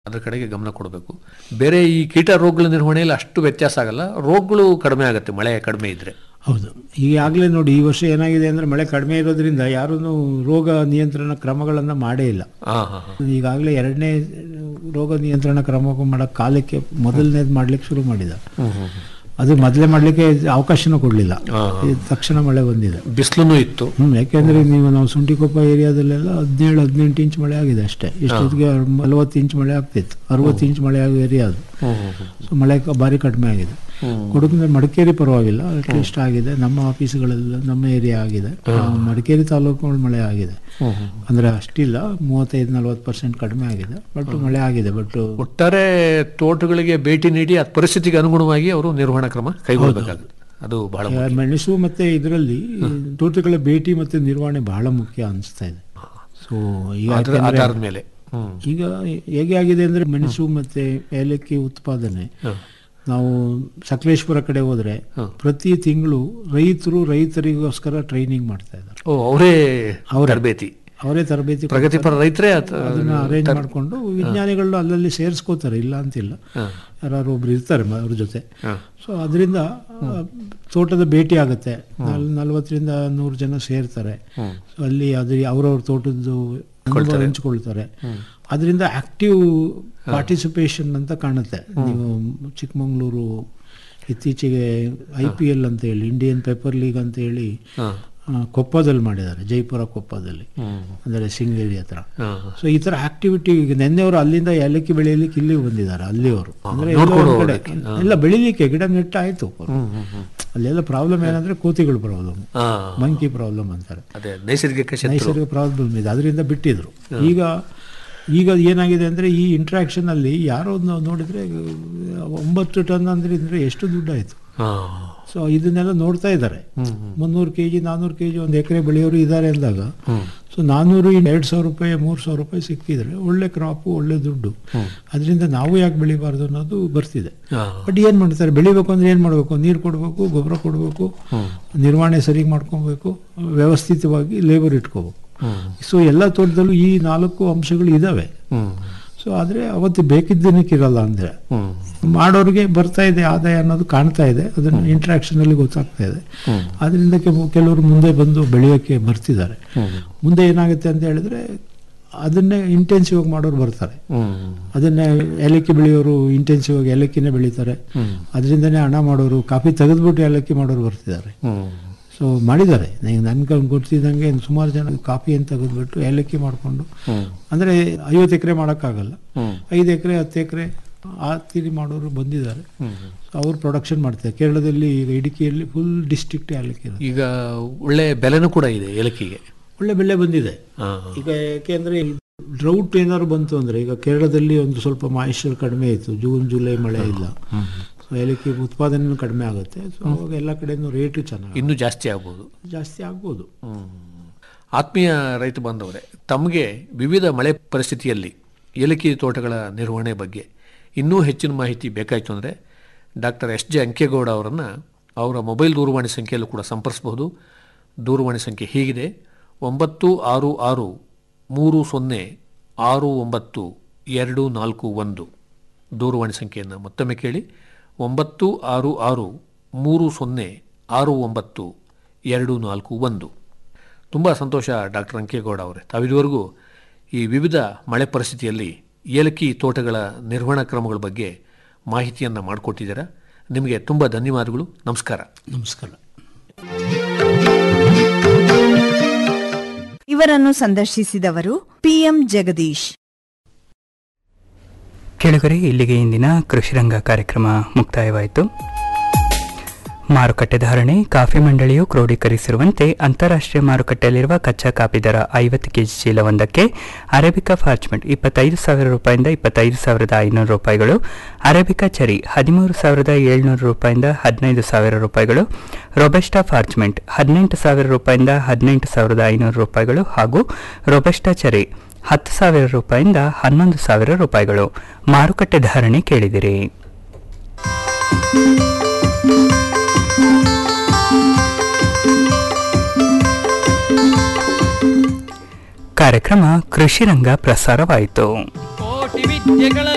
ಅದ್ರ ಕಡೆಗೆ ಗಮನ ಕೊಡಬೇಕು ಬೇರೆ ಈ ಕೀಟ ರೋಗಗಳ ನಿರ್ವಹಣೆಯಲ್ಲಿ ಅಷ್ಟು ವ್ಯತ್ಯಾಸ ಆಗಲ್ಲ ರೋಗಗಳು ಕಡಿಮೆ ಆಗುತ್ತೆ ಮಳೆ ಕಡಿಮೆ ಇದ್ರೆ ಹೌದು ಈಗಾಗಲೇ ನೋಡಿ ಈ ವರ್ಷ ಏನಾಗಿದೆ ಅಂದರೆ ಮಳೆ ಕಡಿಮೆ ಇರೋದ್ರಿಂದ ಯಾರೂ ರೋಗ ನಿಯಂತ್ರಣ ಕ್ರಮಗಳನ್ನು ಮಾಡೇ ಇಲ್ಲ ಹಾ ಹಾ ಹಾ ಈಗಾಗಲೇ ಎರಡನೇ ರೋಗ ನಿಯಂತ್ರಣ ಕ್ರಮ ಮಾಡೋಕ್ಕೆ ಕಾಲಕ್ಕೆ ಮೊದಲನೇದು ಮಾಡ್ಲಿಕ್ಕೆ ಶುರು ಮಾಡಿದ ಹ್ಮ್ ಹ್ಮ್ ಹ್ಮ್. ಅದು ಮೊದಲೇ ಮಾಡಲಿಕ್ಕೆ ಅವಕಾಶನೂ ಕೊಡಲಿಲ್ಲ ಹಾ, ತಕ್ಷಣ ಮಳೆ ಬಂದಿದೆ ಬಿಸಿಲುನೂ ಇತ್ತು ಹ್ಮ್ ಯಾಕೆಂದ್ರೆ ನೀವು ನಾವು ಸುಂಟಿಕೊಪ್ಪ ಏರಿಯಾದಲ್ಲೆಲ್ಲ ಹದಿನೇಳು ಹದಿನೆಂಟು ಇಂಚ್ ಮಳೆ ಆಗಿದೆ ಅಷ್ಟೇ ಇಷ್ಟೊತ್ತಿಗೆ ನಲವತ್ತು ಇಂಚ್ ಮಳೆ ಆಗ್ತಿತ್ತು ಅರವತ್ತು ಇಂಚ್ ಮಳೆ ಆಗೋ ಏರಿಯಾ ಅದು ಹ್ಮ್ ಹ್ಮ್ ಹ್ಮ್. ಸೊ ಮಳೆ ಕ- ಭಾರಿ ಕಡಿಮೆ ಆಗಿದೆ ಕೊಡಗಿನ ಮಡಿಕೇರಿ ಪರವಾಗಿಲ್ಲ ಅಟ್ಲೀಸ್ಟ್ ಆಗಿದೆ ನಮ್ಮ ಆಫೀಸ್ಗಳೆಲ್ಲ ನಮ್ಮ ಏರಿಯಾ ಆಗಿದೆ ಆ, ಮಡಿಕೇರಿ ತಾಲೂಕುಗಳು ಮಳೆ ಆಗಿದೆ ಹ್ಮ್ ಹ್ಮ್. ಅಂದ್ರೆ ಅಷ್ಟಿಲ್ಲ ಮೂವತ್ತೈದು ನಲ್ವತ್ತು ಪರ್ಸೆಂಟ್ ಕಡಿಮೆ ಆಗಿದೆ ಬಟ್ ಮಳೆ ಆಗಿದೆ ಬಟ್ ಒಟ್ಟಾರೆ ತೋಟಗಳಿಗೆ ಭೇಟಿ ನೀಡಿ ಆ ಪರಿಸ್ಥಿತಿಗೆ ಅನುಗುಣವಾಗಿ ಅವರು ನಿರ್ವಹಣಾ ಕ್ರಮ ಕೈಗೊಳ್ಳಬೇಕಾಗುತ್ತೆ ಅದು ಬಹಳ ಮುಖ್ಯ. ಮೆಣಸು ಮತ್ತೆ ಇದರಲ್ಲಿ ತೋಟಗಳ ಭೇಟಿ ಮತ್ತೆ ನಿರ್ವಹಣೆ ಬಹಳ ಮುಖ್ಯ ಅನಿಸ್ತಾ ಇದೆ ಸೊ ಈಗ ಅದ್ರ ಯಾಕೆಂದ್ರೆ- ಆಧಾರದ ಮೇಲೆ ಹ್ಮ್ ಈಗ ಹೇಗೆ ಆಗಿದೆ ಅಂದ್ರೆ ಮೆಣಸು ಮತ್ತೆ ಏಲಕ್ಕಿ ಉತ್ಪಾದನೆ ಹ್ಮ್. ನಾವು ಸಕಲೇಶ್ಪುರ ಕಡೆ ಹೋದ್ರೆ ಪ್ರತಿ ತಿಂಗಳು ರೈತರು ರೈತರಿಗೋಸ್ಕರ ಟ್ರೈನಿಂಗ್ ಮಾಡ್ತಾ ಇದ್ದಾರೆ ಓ ಅವರೇ ತರಬೇತಿ ಅವರೇ ತರಬೇತಿ ಕೊಡ್ತಾರೆ. ಪ್ರಗತಿಪರ ರೈತರೇ ಅದ್- ಅದನ್ನ ಅರೇಂಜ್ ಮಾಡಿಕೊಂಡು ವಿಜ್ಞಾನಿಗಳು ಅಲ್ಲಲ್ಲಿ ಸೇರಿಸ್ಕೋತಾರೆ ಇಲ್ಲ ಅಂತಿಲ್ಲ ಹ. ಯಾರು ಒಬ್ರು ಇರ್ತಾರೆ ಮ- ಅವ್ರ ಜೊತೆ ಹ. ಸೊ ಅದರಿಂದ ತೋಟದ ಭೇಟಿ ಆಗುತ್ತೆ ನಲ್ ನಲ್ವತ್ತರಿಂದ ನೂರು ಜನ ಸೇರ್ತಾರೆ ಹ್ಮ್. ಸೊ ಅಲ್ಲಿ ಅದು ಅವ್ರವ್ರ ತೋಟದ್ದು ಅನುಭವ ಹಂಚ್ಕೊಳ್ತಾರೆ ಅದರಿಂದ ಆಕ್ಟಿವ್ ಪಾರ್ಟಿಸಿಪೇಷನ್ ಅಂತ ಕಾಣುತ್ತೆ ನೀವು ಚಿಕ್ಕಮಂಗ್ಳೂರು ಇತ್ತೀಚೆಗೆ ಐ ಪಿ ಎಲ್ ಅಂತ ಹೇಳಿ ಇಂಡಿಯನ್ ಪೇಪರ್ ಲೀಗ್ ಅಂತ ಹೇಳಿ ಹ. ಆ, ಕೊಪ್ಪದಲ್ಲಿ ಮಾಡಿದ್ದಾರೆ ಜೈಪುರ ಕೊಪ್ಪದಲ್ಲಿ ಹ್ಮ್. ಅಂದರೆ ಸಿಂಗೇರಿ ಹತ್ರ ಹ. ಸೊ ಈ ತರ ಆಕ್ಟಿವಿಟಿ ಈಗ ನೆನ್ನೆಯವರು ಅಲ್ಲಿಂದ ಏಲಕ್ಕಿ ಬೆಳೆಯಲಿಕ್ಕೆ ಇಲ್ಲಿಗೆ ಬಂದಿದ್ದಾರೆ ಅಲ್ಲಿಯವರು ಅಂದ್ರೆ ಎಲ್ಲೋ ನೋಡ್ಕೊಂಡು ಒಂದ್ ಕಡೆ ಎಲ್ಲ ಬೆಳಿಲಿಕ್ಕೆ ಗಿಡ ನೆಟ್ಟಾಯ್ತು ಹ್ಮ್ ಹ್ಮ್ ಹ್ಮ್. ಅಲ್ಲೆಲ್ಲ ಪ್ರಾಬ್ಲಮ್ ಏನಂದ್ರೆ ಕೋತಿಗಳು ಪ್ರಾಬ್ಲಮ್ ಹಾ. ಮಂಕಿ ಪ್ರಾಬ್ಲಮ್ ಅಂತಾರೆ ಅದೇ ನೈಸರ್ಗಿಕ ಶತ್ರು ನೈಸರ್ಗಿಕ ಪ್ರಾಬ್ಲಮ್ ಇದೆ ಅದರಿಂದ ಬಿಟ್ಟಿದ್ರು ಈಗ ಈಗ ಏನಾಗಿದೆ ಅಂದ್ರೆ ಈ ಇಂಟ್ರಾಕ್ಷನ್ ಅಲ್ಲಿ ಯಾರೋ ಒಂದು ನೋಡಿದ್ರೆ ಒಂಬತ್ತು ಟನ್ ಅಂದ್ರೆ ಇದ್ರೆ ಎಷ್ಟು ದುಡ್ಡಾಯ್ತು ಹಾ. ಸೊ ಇದನ್ನೆಲ್ಲ ನೋಡ್ತಾ ಇದ್ದಾರೆ ಹ್ಮ್ ಮುನ್ನೂರು ಕೆ ಜಿ ನಾನ್ನೂರು ಕೆ ಜಿ ಒಂದು ಎಕರೆ ಬೆಳೆಯೋರು ಇದ್ದಾರೆ ಅಂದಾಗ ಹ್ಮ್. ಸೊ ನಾನ್ನೂರು ಇನ್ನು ಎರಡು ಸಾವಿರ ರೂಪಾಯಿ ಮೂರು ಸಾವಿರ ರೂಪಾಯಿ ಸಿಕ್ಕಿದ್ರೆ ಒಳ್ಳೆ ಕ್ರಾಪು ಒಳ್ಳೆ ದುಡ್ಡು ಅದರಿಂದ ನಾವು ಯಾಕೆ ಬೆಳಿಬಾರ್ದು ಅನ್ನೋದು ಬರ್ತಿದೆ ಹಾ. ಬಟ್ ಏನು ಮಾಡ್ತಾರೆ ಬೆಳಿಬೇಕು ಅಂದ್ರೆ ಏನು ಮಾಡಬೇಕು ನೀರು ಕೊಡಬೇಕು ಗೊಬ್ಬರ ಕೊಡಬೇಕು ನಿರ್ವಹಣೆ ಸರಿ ಮಾಡ್ಕೊಬೇಕು ವ್ಯವಸ್ಥಿತವಾಗಿ ಲೇಬರ್ ಇಟ್ಕೋಬೇಕು ಹ್ಮ್. ಸೊ ಎಲ್ಲ ತೋಟದಲ್ಲೂ ಈ ನಾಲ್ಕು ಅಂಶಗಳು ಇದಾವೆ ಹ್ಮ್. ಸೊ ಆದರೆ ಅವತ್ತು ಬೇಕಿದ್ದನಕ್ಕೆ ಇರಲ್ಲ ಅಂದರೆ ಹ್ಮ್. ಮಾಡೋರಿಗೆ ಬರ್ತಾ ಇದೆ ಆದಾಯ ಅನ್ನೋದು ಕಾಣ್ತಾ ಇದೆ ಅದನ್ನು ಇಂಟ್ರಾಕ್ಷನ್ ಅಲ್ಲಿ ಗೊತ್ತಾಗ್ತಾ ಇದೆ ಹ್ಮ್. ಅದರಿಂದ ಕೆಲ- ಕೆಲವರು ಮುಂದೆ ಬಂದು ಬೆಳೆಯೋಕ್ಕೆ ಬರ್ತಿದ್ದಾರೆ ಹ್ಮ್. ಮುಂದೆ ಏನಾಗುತ್ತೆ ಅಂತ ಹೇಳಿದ್ರೆ ಅದನ್ನೇ ಇಂಟೆನ್ಸಿವ್ ಆಗಿ ಮಾಡೋರು ಬರ್ತಾರೆ ಹ್ಮ್. ಅದನ್ನೇ ಏಲಕ್ಕಿ ಬೆಳೆಯೋರು ಇಂಟೆನ್ಸಿವ್ ಆಗಿ ಏಲಕ್ಕಿನೇ ಬೆಳೀತಾರೆ ಹ್ಮ್. ಅದರಿಂದನೇ ಹಣ ಮಾಡೋರು ಕಾಫಿ ತೆಗೆದ್ಬಿಟ್ಟು ಏಲಕ್ಕಿ ಮಾಡೋರು ಬರ್ತಿದ್ದಾರೆ ಹ್ಮ್. ಸೊ ಮಾಡಿದ್ದಾರೆ ನನ್ಗೆ ಗೊತ್ತಿದ್ದಂಗೆ ಸುಮಾರು ಜನ ಕಾಫಿಯನ್ನು ತೆಗೆದ್ಬಿಟ್ಟು ಏಲಕ್ಕಿ ಮಾಡಿಕೊಂಡು ಹ್ಮ್. ಅಂದರೆ ಐವತ್ತು ಎಕರೆ ಮಾಡೋಕ್ಕಾಗಲ್ಲ ಹ್ಮ್. ಐದು ಎಕರೆ ಹತ್ತು ಎಕರೆ ಆ ತೀರಿ ಮಾಡೋರು ಬಂದಿದ್ದಾರೆ ಹ್ಮ್. ಅವ್ರು ಪ್ರೊಡಕ್ಷನ್ ಮಾಡ್ತಾರೆ ಕೇರಳದಲ್ಲಿ ಈಗ ಇಡುಕಿಯಲ್ಲಿ ಫುಲ್ ಡಿಸ್ಟ್ರಿಕ್ಟ್ ಏಲಕ್ಕಿ ಇರುತ್ತೆ ಈಗ ಒಳ್ಳೆ ಬೆಲೆನೂ ಕೂಡ ಇದೆ ಏಲಕ್ಕಿಗೆ ಒಳ್ಳೆ ಬೆಲೆ ಬಂದಿದೆ ಹಾ. ಈಗ ಯಾಕೆಂದ್ರೆ ಡ್ರೌಟ್ ಏನಾದ್ರು ಬಂತು ಅಂದ್ರೆ ಈಗ ಕೇರಳದಲ್ಲಿ ಒಂದು ಸ್ವಲ್ಪ ಮಾಯಿಶ್ಚರ್ ಕಡಿಮೆ ಇತ್ತು ಜೂನ್ ಜುಲೈ ಮಳೆ ಇಲ್ಲ ಸೊ ಏಲಕ್ಕಿ ಉತ್ಪಾದನೆ ಕಡಿಮೆ ಆಗುತ್ತೆ ಸೊ ಅವಾಗ ಎಲ್ಲ ಕಡೆನೂ ರೇಟು ಚೆನ್ನಾಗಿ ಇನ್ನೂ ಜಾಸ್ತಿ ಆಗ್ಬೋದು ಜಾಸ್ತಿ ಆಗ್ಬೋದು ಹ್ಮ್. ಆತ್ಮೀಯ ರೈತ ಬಾಂಧವರೇ ತಮಗೆ ವಿವಿಧ ಮಳೆ ಪರಿಸ್ಥಿತಿಯಲ್ಲಿ ಏಲಕ್ಕಿ ತೋಟಗಳ ನಿರ್ವಹಣೆ ಬಗ್ಗೆ ಇನ್ನೂ ಹೆಚ್ಚಿನ ಮಾಹಿತಿ ಬೇಕಾಯಿತು ಅಂದರೆ ಡಾಕ್ಟರ್ ಎಸ್ ಜೆ ಅಂಕೇಗೌಡ ಅವರನ್ನು ಅವರ ಮೊಬೈಲ್ ದೂರವಾಣಿ ಸಂಖ್ಯೆಯಲ್ಲೂ ಕೂಡ ಸಂಪರ್ಸ್ಬೋದು ದೂರವಾಣಿ ಸಂಖ್ಯೆ ಹೀಗಿದೆ ಒಂಬತ್ತು ಆರು ಆರು ಮೂರು ಸೊನ್ನೆ ಆರು ಒಂಬತ್ತು ಎರಡು ನಾಲ್ಕು ಒಂದು ದೂರವಾಣಿ ಸಂಖ್ಯೆಯನ್ನು ಮತ್ತೊಮ್ಮೆ ಕೇಳಿ ಒಂಬತ್ತು ಆರು ಆರು ಮೂರು ಸೊನ್ನೆ ಆರು ಒಂಬತ್ತು ಎರಡು ನಾಲ್ಕು ಒಂದು ತುಂಬ ಸಂತೋಷ ಡಾಕ್ಟರ್ ಅಂಕೇಗೌಡ ಅವರೇ ತಾವಿದುವರೆಗೂ ಈ ವಿವಿಧ ಮಳೆ ಪರಿಸ್ಥಿತಿಯಲ್ಲಿ ಏಲಕ್ಕಿ ತೋಟಗಳ ನಿರ್ವಹಣಾ ಕ್ರಮಗಳ ಬಗ್ಗೆ ಮಾಹಿತಿಯನ್ನು ಮಾಡಿಕೊಟ್ಟಿದ್ದೀರಾ ನಿಮಗೆ ತುಂಬ ಧನ್ಯವಾದಗಳು ನಮಸ್ಕಾರ ನಮಸ್ಕಾರ ಇವರನ್ನು ಸಂದರ್ಶಿಸಿದವರು ಪಿಎಂ ಜಗದೀಶ್ ಕೆಳಗರೆ ಇಲ್ಲಿಗೆ ಇಂದಿನ ಕೃಷಿರಂಗ ಕಾರ್ಯಕ್ರಮ ಮುಕ್ತಾಯವಾಯಿತು ಮಾರುಕಟ್ಟೆ ಧಾರಣೆ ಕಾಫಿ ಮಂಡಳಿಯು ಕ್ರೋಢೀಕರಿಸಿರುವಂತೆ ಅಂತಾರಾಷ್ಟ್ರೀಯ ಮಾರುಕಟ್ಟೆಯಲ್ಲಿರುವ ಕಚ್ಚಾ ಕಾಫಿ ದರ ಐವತ್ತು ಕೆಜಿ ಚೀಲವೊಂದಕ್ಕೆ ಅರೇಬಿಕಾ ಫಾರ್ಚ್ಮೆಂಟ್ ಇಪ್ಪತ್ತೈದು ಸಾವಿರ ರೂಪಾಯಿಂದ ಇಪ್ಪತ್ತೈದು ಸಾವಿರದ ಐನೂರು ರೂಪಾಯಿಗಳು ಅರೇಬಿಕಾ ಚರಿ ಹದಿಮೂರು ಸಾವಿರದ ಏಳ್ನೂರು ರೂಪಾಯಿಂದ ಹದಿನೈದು ಸಾವಿರ ರೂಪಾಯಿಗಳು ರೊಬೆಸ್ಟಾ ಫಾರ್ಚ್ಮೆಂಟ್ ಹದಿನೆಂಟು ಸಾವಿರ ರೂಪಾಯಿಂದ ಹದಿನೆಂಟು ಸಾವಿರದ ಐನೂರು ರೂಪಾಯಿಗಳು ಹಾಗೂ ರೊಬೆಸ್ಟಾ ಚರಿ ಹತ್ತು ಸಾವಿರ ರೂಪಾಯಿಂದ ಹನ್ನೊಂದು ಸಾವಿರ ರೂಪಾಯಿಗಳು ಮಾರುಕಟ್ಟೆ ಧಾರಣೆ ಕೇಳಿದಿರಿ ಕಾರ್ಯಕ್ರಮ ಕೃಷಿರಂಗ ಪ್ರಸಾರವಾಯಿತು ಕೋಟಿ ವಿದ್ಯೆಗಳ